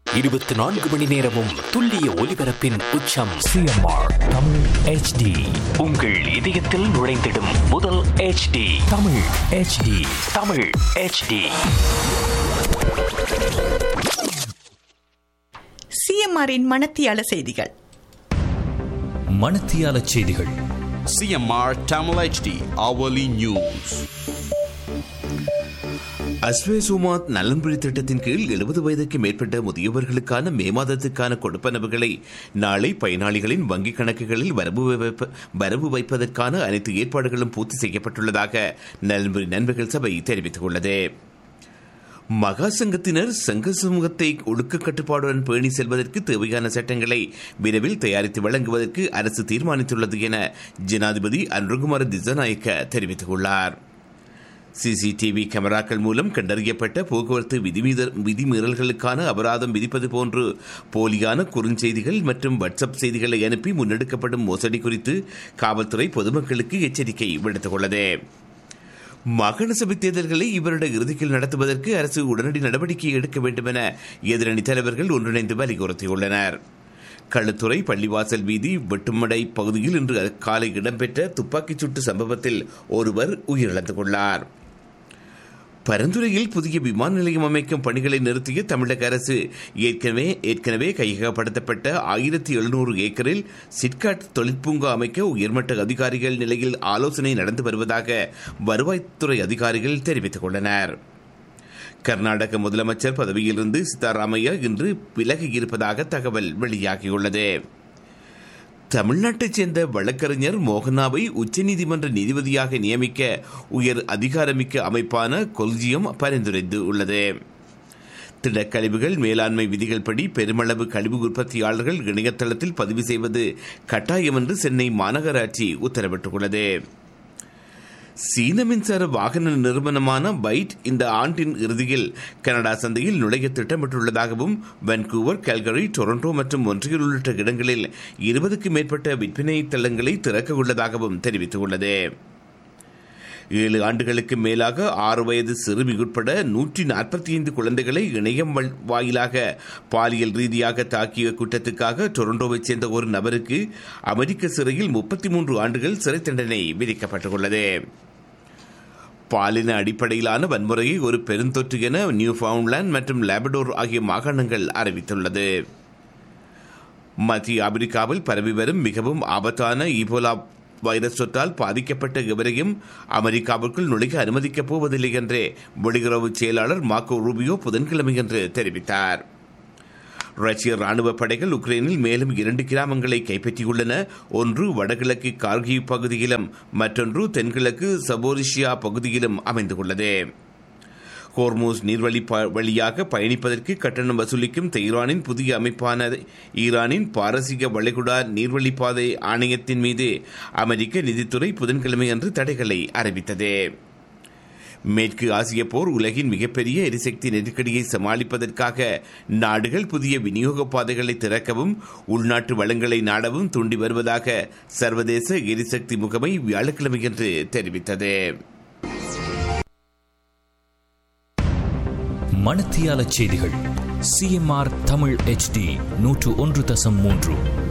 இருபத்தி நான்கு மணி நேரமும் துல்லிய ஒலிபரப்பின் உச்சம் சிஎம்ஆர் தமிழ் ஹெச்டி உங்கள் இதயத்தில் நுழைந்திடும் முதல் HD Tamil HD Tamil HD சிஎம்ஆரின் மனத்தியால செய்திகள் மணத்தியால செய்திகள் CMR Tamil HD hourly news. அஸ்வே சுமாத் நலன்புரி திட்டத்தின் கீழ் எழுபது வயதுக்கு மேற்பட்ட முதியவர்களுக்கான மே மாதத்துக்கான கொடுப்பனவுகளை நாளை பயனாளிகளின் வங்கிக் கணக்குகளில் வரவு வைப்ப- வரவு வைப்பதற்கான அனைத்து ஏற்பாடுகளும் பூர்த்தி செய்யப்பட்டுள்ளதாக நலன்புரி நண்பர்கள் சபை தெரிவித்துள்ளது மகா சங்கத்தினர் சங்க சமூகத்தை ஒழுக்க கட்டுப்பாடுடன் பேணி செல்வதற்கு தேவையான சட்டங்களை விரைவில் தயாரித்து வழங்குவதற்கு அரசு தீர்மானித்துள்ளது என ஜனாதிபதி அன்ருகுமார திசநாயக்க தெரிவித்துள்ளார் சிசிடிவி கேமராக்கள் மூலம் கண்டறியப்பட்ட போக்குவரத்து விதிமீத- விதிமீறல்களுக்கான அபராதம் விதிப்பது போன்று போலியான குறுஞ்செய்திகள் மற்றும் வாட்ஸ்அப் செய்திகளை அனுப்பி முன்னெடுக்கப்படும் மோசடி குறித்து காவல்துறை பொதுமக்களுக்கு எச்சரிக்கை விடுத்துள்ளது மாகாண சபை தேர்தல்களை இவருட இறுதியில் நடத்துவதற்கு அரசு உடனடி நடவடிக்கை எடுக்க வேண்டும் என எதிரணி தலைவர்கள் ஒன்றிணைந்து வலியுறுத்தியுள்ளனர் களுத்துறை பள்ளிவாசல் வீதி வெட்டுமடை பகுதியில் இன்று காலை இடம்பெற்ற துப்பாக்கிச் சூட்டு சம்பவத்தில் ஒருவர் உயிரிழந்துள்ளார் பரந்துரையில் புதிய விமான நிலையம் அமைக்கும் பணிகளை நிறுத்திய தமிழக அரசு ஏற்கனவே ஏற்கனவே கையகப்படுத்தப்பட்ட ஆயிரத்தி எழுநூறு ஏக்கரில் சிட்காட் தொழிற்பூங்கா அமைக்க உயர்மட்ட அதிகாரிகள் நிலையில் ஆலோசனை நடந்து வருவதாக வருவாய்த்துறை அதிகாரிகள் தெரிவித்துள்ளனர் கர்நாடக முதலமைச்சர் பதவியிலிருந்து சித்தாராமையா இன்று விலகியிருப்பதாக தகவல் வெளியாகியுள்ளது தமிழ்நாட்டைச் சேர்ந்த வழக்கறிஞர் மோகனாவை உச்சநீதிமன்ற நீதிபதியாக நியமிக்க உயர் அதிகாரமிக்க அமைப்பான கொல்ஜியம் பரிந்துரைத்து உள்ளது திடக்கழிவுகள் மேலாண்மை விதிகள் படி பெருமளவு கழிவு உற்பத்தியாளர்கள் இணையதளத்தில் பதிவு செய்வது கட்டாயம் என்று சென்னை மாநகராட்சி உத்தரவிட்டுள்ளது சீன மின்சார வாகன நிறுவனமான பைட் இந்த ஆண்டின் இறுதியில் கனடா சந்தையில் நுழைய திட்டமிட்டுள்ளதாகவும் வான்கூவர் கல்கரி டொரண்டோ மற்றும் ஒன்றியல் உள்ளிட்ட இடங்களில் இருபதுக்கும் மேற்பட்ட விற்பனை தளங்களை திறக்க உள்ளதாகவும் தெரிவித்துள்ளது ஏழு ஆண்டுகளுக்கு மேலாக ஆறு வயது சிறுமி உட்பட நூற்றி நாற்பத்தி ஐந்து குழந்தைகளை இணையம் வழி- வாயிலாக பாலியல் ரீதியாக தாக்கிய குற்றத்துக்காக டொரண்டோவைச் சேர்ந்த ஒரு நபருக்கு அமெரிக்க சிறையில் முப்பத்தி மூன்று ஆண்டுகள் சிறை தண்டனை விதிக்கப்பட்டுள்ளது பாலின அடிப்படையிலான வன்முறையை ஒரு பெருந்தொற்று என நியூ ஃபவுண்ட்லாந்து மற்றும் லேபடோர் ஆகிய மாகாணங்கள் அறிவித்துள்ளது மத்திய ஆப்பிரிக்காவில் பரவி வரும் மிகவும் ஆபத்தான ஈபோலா வைரஸ் தொற்றால் பாதிக்கப்பட்ட எவரையும் அமெரிக்காவிற்குள் நுழைய அனுமதிக்கப் போவதில்லை என்று வெளியுறவு செயலாளர் மார்க்கோ ரூபியோ புதன்கிழமையன்று தெரிவித்தார் ரஷ்ய ராணுவ படைகள் உக்ரைனில் மேலும் இரண்டு கிராமங்களை கைப்பற்றியுள்ளன ஒன்று வடகிழக்கு கார்கிவ் பகுதியிலும் மற்றொன்று தென்கிழக்கு சபோரிஷியா பகுதியிலும் அமைந்துள்ளது ஹோர்மூஸ் நீர்வழி ப- வழியாக பயணிப்பதற்கு கட்டணம் வசூலிக்கும் தெஹ்ரானின் புதிய அமைப்பான ஈரானின் பாரசீக வளைகுடா நீர்வழிப்பாதை ஆணையத்தின் மீது அமெரிக்க நிதித்துறை புதன்கிழமை அன்று தடைகளை அறிவித்தது மேற்கு ஆசிய போர் உலகின் மிகப்பெரிய எரிசக்தி நெருக்கடியை சமாளிப்பதற்காக நாடுகள் புதிய விநியோக பாதைகளை திறக்கவும் உள்நாட்டு வளங்களை நாடவும் தூண்டி வருவதாக சர்வதேச எரிசக்தி முகமை வியாழக்கிழமையன்று தெரிவித்தது மணத்தியால செய்திகள் சிஎம்ஆர் தமிழ் ஹெச்டி நூற்று ஒன்று தசம் மூன்று